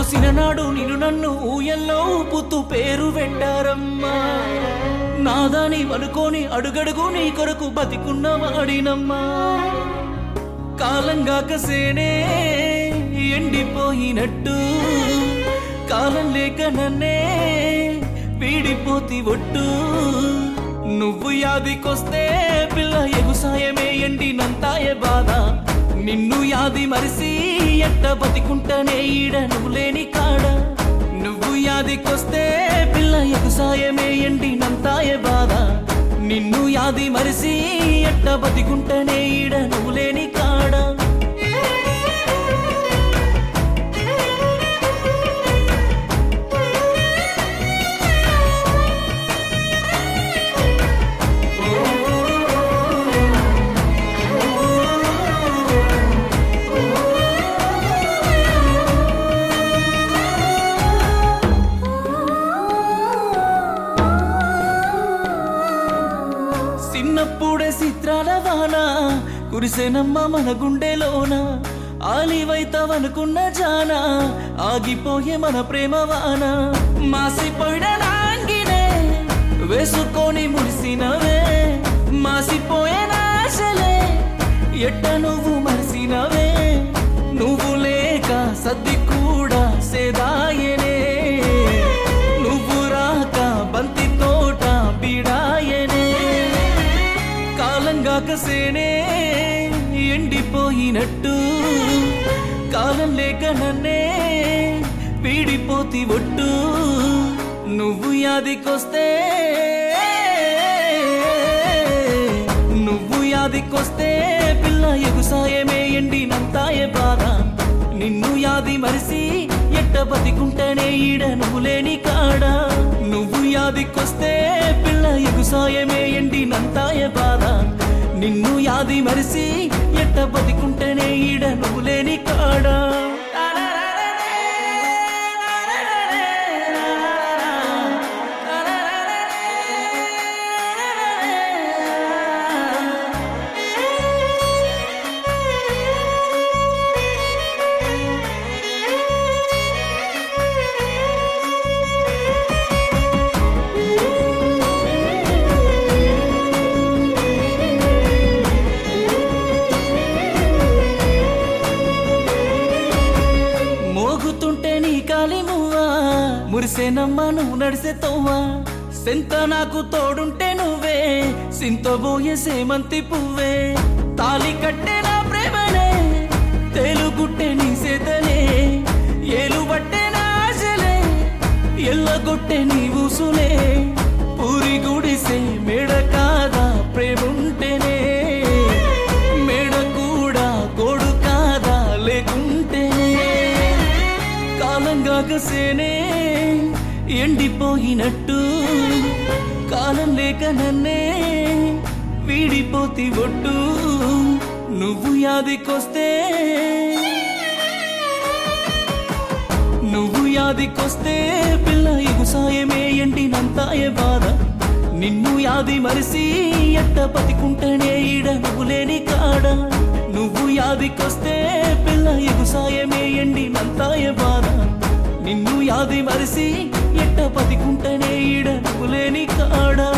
సిననాడు నిన్ను నన్ను ఊయల్లో ఊపుతూ పేరు పెట్టారమ్మా నాదాని అనుకోని అడుగడుగు నీ కొరకు బతికున్న వాడినమ్మా కాలంగా కసేనే ఎండిపోయినట్టు కాలం లేక నన్నే వీడిపోతి ఒట్టు నువ్వు యాదికొస్తే పిల్ల ఎగుసాయమే ఎండినంతాయే బాధ నిన్ను యాది మరిసి ఎట్ట బతికుంటనే ఈడ నువ్వు లేని కాడ నువ్వు యాదికొస్తే పిల్ల ఎగుసాయమే ఎండినంతాయే బాధ నిన్ను యాది మరిసి ఎట్ట బతికుంటనే ఈడ నువ్వు లేని కాడ చిన్నప్పుడే చిత్రాల వాన కురిసెనమ్మ మన గుండెలోన ఆలివైతవనుకున్న జాన ఆగిపోయే మన ప్రేమ వాన మాసిపోయిన నాంగినే వేసుకొని మురిసినవే మాసిపోయే నాశలే ఎట్ట నువ్వు మరిసినవే నువ్వు లేక సర్ది కూడా సేదాయనే నువ్వు రాక బంతి తోట బీడాయనే కాలంగా కసేనే ఎండిపోయినట్టు కాలం లేక నన్నే పీడిపోతి ఒట్టు నువ్వు యాదికొస్తే నువ్వు యాదికొస్తే పిల్ల ఎగుసాయమే ఎండినంతాయే బాధ నిన్ను యాది మరిసి ఎట్ట బతికుంటేనే ఈడ నువ్వు లేని కాడ నువ్వు యాదికొస్తే పిల్ల ఎగుసాయమే ఎండినంతాయే బాధ నిన్ను యాది మరిసి ఎట్ట బతికుంటేనే ఈడ నువ్వు లేని కాడ మోగుతుంటే నీ కాలి మువ్వా మురిసేనమ్మ నువ్వు నడిసే తోవా సెంత నాకు తోడుంటే నువ్వే సింతబోయే సేమంతి పువ్వే తాలి కట్టే నా ప్రేమనే తేలుగుట్టే నీ సేతలే ఏలు పట్టే నా ఆశలే ఎల్లగొట్టే నీ ఊసులే పూరి గుడిసే మేడ కాదా ప్రేముంటేనే మేడ కూడా గోడు కాదా లేకుంటేనే కాలంగా కసేనే ఎండిపోయినట్టు కాలం లేక నన్నే వీడిపోతి ఒట్టు నువ్వు యాదికొస్తే నువ్వు యాదికొస్తే పిల్ల ఎగుసాయమే ఎండినంతాయే బాధ నిన్ను యాది మరిసి ఎట్ట బతికుంటేనే ఈడ నువ్వు లేని కాడ నువ్వు యాదికొస్తే పిల్ల ఎగుసాయమే ఎండినంతాయే బాధ నిన్ను యాది మరిసి ఎట్ట బతికుంటేనే ఈడ నువ్వు లేని కాడా